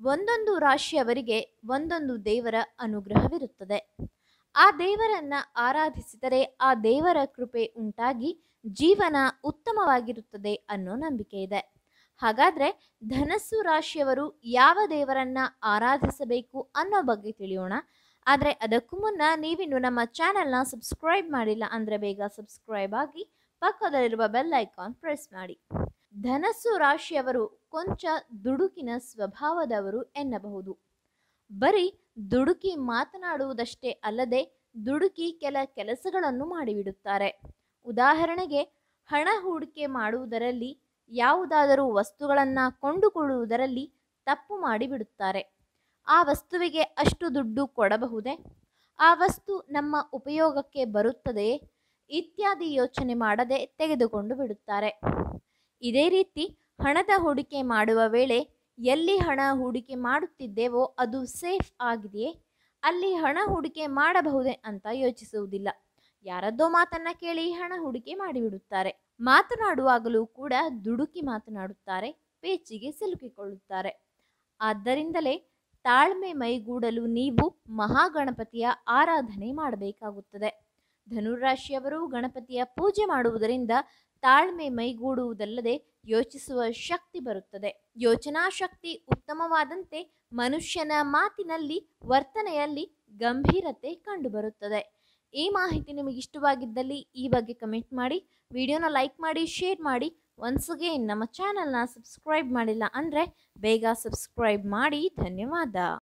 ಒಂದೊಂದು ರಾಶಿಯವರಿಗೆ ಒಂದೊಂದು ದೇವರ ಅನುಗ್ರಹವಿರುತ್ತದೆ ಆ ದೇವರನ್ನ ಆರಾಧಿಸಿದರೆ ಆ ದೇವರ ಕೃಪೆ ಉಂಟಾಗಿ ಜೀವನ ಉತ್ತಮವಾಗಿರುತ್ತದೆ ಅನ್ನೋ ನಂಬಿಕೆ ಇದೆ ಹಾಗಾದ್ರೆ ಧನಸ್ಸು ರಾಶಿಯವರು ಯಾವ ದೇವರನ್ನ ಆರಾಧಿಸಬೇಕು ಅನ್ನೋ ಬಗ್ಗೆ ತಿಳಿಯೋಣ ಆದರೆ ಅದಕ್ಕೂ ಮುನ್ನ ನೀವಿನ್ನು ನಮ್ಮ ಚಾನೆಲ್ನ ಸಬ್ಸ್ಕ್ರೈಬ್ ಮಾಡಿಲ್ಲ ಅಂದರೆ ಬೇಗ ಸಬ್ಸ್ಕ್ರೈಬ್ ಆಗಿ ಪಕ್ಕದಲ್ಲಿರುವ ಬೆಲ್ ಐಕಾನ್ ಪ್ರೆಸ್ ಮಾಡಿ ಧನಸ್ಸು ರಾಶಿಯವರು ಕೊಂಚ ದುಡುಕಿನ ಸ್ವಭಾವದವರು ಎನ್ನಬಹುದು ಬರೀ ದುಡುಕಿ ಮಾತನಾಡುವುದಷ್ಟೇ ಅಲ್ಲದೆ ದುಡುಕಿ ಕೆಲ ಕೆಲಸಗಳನ್ನು ಮಾಡಿಬಿಡುತ್ತಾರೆ ಉದಾಹರಣೆಗೆ ಹಣ ಹೂಡಿಕೆ ಮಾಡುವುದರಲ್ಲಿ ಯಾವುದಾದರೂ ವಸ್ತುಗಳನ್ನು ಕೊಂಡುಕೊಳ್ಳುವುದರಲ್ಲಿ ತಪ್ಪು ಮಾಡಿಬಿಡುತ್ತಾರೆ ಆ ವಸ್ತುವಿಗೆ ಅಷ್ಟು ದುಡ್ಡು ಕೊಡಬಹುದೇ ಆ ವಸ್ತು ನಮ್ಮ ಉಪಯೋಗಕ್ಕೆ ಬರುತ್ತದೆಯೇ ಇತ್ಯಾದಿ ಯೋಚನೆ ಮಾಡದೆ ತೆಗೆದುಕೊಂಡು ಬಿಡುತ್ತಾರೆ ಇದೇ ರೀತಿ ಹಣದ ಹೂಡಿಕೆ ಮಾಡುವ ವೇಳೆ ಎಲ್ಲಿ ಹಣ ಹೂಡಿಕೆ ಮಾಡುತ್ತಿದ್ದೇವೋ ಅದು ಸೇಫ್ ಆಗಿದೆಯೇ ಅಲ್ಲಿ ಹಣ ಹೂಡಿಕೆ ಮಾಡಬಹುದೇ ಅಂತ ಯೋಚಿಸುವುದಿಲ್ಲ ಯಾರದ್ದೋ ಮಾತನ್ನ ಕೇಳಿ ಹಣ ಹೂಡಿಕೆ ಮಾಡಿಬಿಡುತ್ತಾರೆ ಮಾತನಾಡುವಾಗಲೂ ಕೂಡ ದುಡುಕಿ ಮಾತನಾಡುತ್ತಾರೆ ಪೇಚಿಗೆ ಸಿಲುಕಿಕೊಳ್ಳುತ್ತಾರೆ ಆದ್ದರಿಂದಲೇ ತಾಳ್ಮೆ ಮೈಗೂಡಲು ನೀವು ಮಹಾಗಣಪತಿಯ ಆರಾಧನೆ ಮಾಡಬೇಕಾಗುತ್ತದೆ ಧನುರಾಶಿಯವರು ಗಣಪತಿಯ ಪೂಜೆ ಮಾಡುವುದರಿಂದ ತಾಳ್ಮೆ ಮೈಗೂಡುವುದಲ್ಲದೆ ಯೋಚಿಸುವ ಶಕ್ತಿ ಬರುತ್ತದೆ ಯೋಚನಾ ಶಕ್ತಿ ಉತ್ತಮವಾದಂತೆ ಮನುಷ್ಯನ ಮಾತಿನಲ್ಲಿ ವರ್ತನೆಯಲ್ಲಿ ಗಂಭೀರತೆ ಕಂಡುಬರುತ್ತದೆ ಈ ಮಾಹಿತಿ ನಿಮಗೆ ಇಷ್ಟವಾಗಿದ್ದಲ್ಲಿ ಈ ಬಗ್ಗೆ ಕಮೆಂಟ್ ಮಾಡಿ ವಿಡಿಯೋನ ಲೈಕ್ ಮಾಡಿ ಶೇರ್ ಮಾಡಿ ಒನ್ಸ್ ಅಗೇನ್ ನಮ್ಮ ಚಾನಲ್ನ ಸಬ್ಸ್ಕ್ರೈಬ್ ಮಾಡಿಲ್ಲ ಅಂದರೆ ಬೇಗ ಸಬ್ಸ್ಕ್ರೈಬ್ ಮಾಡಿ ಧನ್ಯವಾದ